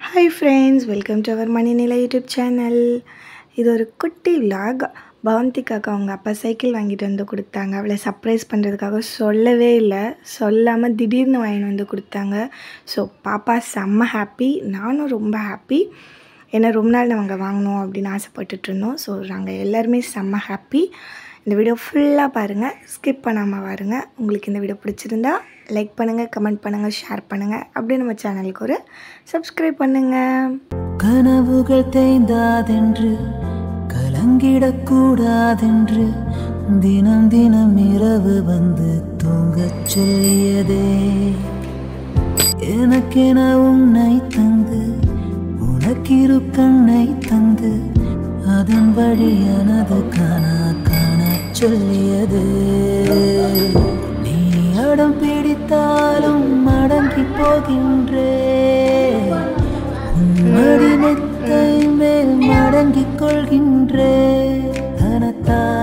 hi friends welcome to our மணிநிலை YouTube channel இது ஒரு குட்டி vlog பவந்திக்காக்கு அவங்க அப்பா சைக்கிள் வாங்கிட்டு வந்து கொடுத்தாங்க அவளை சர்ப்ரைஸ் பண்ணுறதுக்காக சொல்லவே இல்லை சொல்லாமல் திடீர்னு வாங்கிட்டு வந்து கொடுத்தாங்க ஸோ பாப்பா செம்ம ஹாப்பி நானும் ரொம்ப ஹாப்பி ஏன்னா ரொம்ப நாள் நாங்கள் வாங்கணும் அப்படின்னு ஆசைப்பட்டுட்டு இருந்தோம் ஸோ நாங்கள் எல்லாருமே செம்ம ஹாப்பி இந்த வீடியோ ஃபுல்லாக பாருங்கள் ஸ்கிப் பண்ணாமல் பாருங்க உங்களுக்கு இந்த வீடியோ பிடிச்சிருந்தா லைக் பண்ணுங்கள் கமெண்ட் பண்ணுங்கள் ஷேர் பண்ணுங்கள் அப்படியே நம்ம சேனலுக்கு ஒரு சப்ஸ்கிரைப் பண்ணுங்கள் கனவுகள் தேய்ந்தாதென்று கலங்கிடக்கூடாதென்று தினம் தினம் இரவு வந்து தூங்கச் சொல்லியதே எனக்கென உன்னை தந்து உனக்கிரு கண்ணை தந்து அதன் வழி எனது காணா காணச் சொல்லியது நீ அடம் பிடித்தாலும் அடங்கி போகின்றே மடி மெத்தை மேல் மடங்கிக் கொள்கின்றே தனத்தா